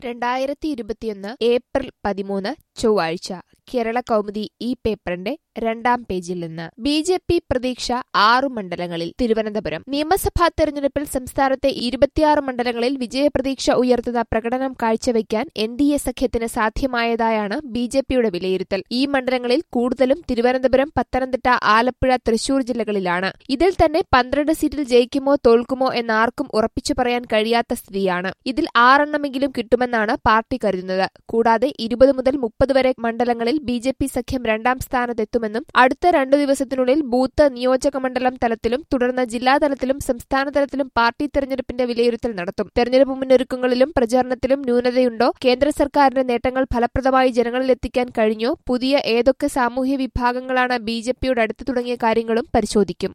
രണ്ടായിരത്തി ഇരുപത്തിയൊന്ന് ഏപ്രിൽ പതിമൂന്ന് ചൊവ്വാഴ്ച കേരള കൗമുദി ഈ പേപ്പറിന്റെ രണ്ടാം പേജിൽ നിന്ന് ബി ജെ പി പ്രതീക്ഷ ആറു മണ്ഡലങ്ങളിൽ തിരുവനന്തപുരം നിയമസഭാ തെരഞ്ഞെടുപ്പിൽ സംസ്ഥാനത്തെ ഇരുപത്തിയാറ് മണ്ഡലങ്ങളിൽ വിജയപ്രതീക്ഷ ഉയർത്തുന്ന പ്രകടനം കാഴ്ചവെക്കാൻ എൻ ഡി എ സഖ്യത്തിന് സാധ്യമായതായാണ് ബി ജെ പിയുടെ വിലയിരുത്തൽ ഈ മണ്ഡലങ്ങളിൽ കൂടുതലും തിരുവനന്തപുരം പത്തനംതിട്ട ആലപ്പുഴ തൃശൂർ ജില്ലകളിലാണ് ഇതിൽ തന്നെ പന്ത്രണ്ട് സീറ്റിൽ ജയിക്കുമോ തോൽക്കുമോ എന്നാർക്കും ഉറപ്പിച്ചു പറയാൻ കഴിയാത്ത സ്ഥിതിയാണ് ഇതിൽ ആറെണ്ണമെങ്കിലും കിട്ടുമെന്നാണ് പാർട്ടി കരുതുന്നത് കൂടാതെ ഇരുപത് മുതൽ മുപ്പത് വരെ മണ്ഡലങ്ങളിൽ ബി ജെ പി സഖ്യം രണ്ടാം സ്ഥാനത്തെത്തുമെന്നും അടുത്ത രണ്ടു ദിവസത്തിനുള്ളിൽ ബൂത്ത് നിയോജകമണ്ഡലം തലത്തിലും തുടർന്ന് ജില്ലാതലത്തിലും സംസ്ഥാന തലത്തിലും പാർട്ടി തെരഞ്ഞെടുപ്പിന്റെ വിലയിരുത്തൽ നടത്തും തെരഞ്ഞെടുപ്പ് മുന്നൊരുക്കങ്ങളിലും പ്രചാരണത്തിലും ന്യൂനതയുണ്ടോ കേന്ദ്ര സർക്കാരിന്റെ നേട്ടങ്ങൾ ഫലപ്രദമായി ജനങ്ങളിലെത്തിക്കാൻ കഴിഞ്ഞോ പുതിയ ഏതൊക്കെ സാമൂഹ്യ വിഭാഗങ്ങളാണ് ബി ജെ പിയോട് അടുത്തു തുടങ്ങിയ കാര്യങ്ങളും പരിശോധിക്കും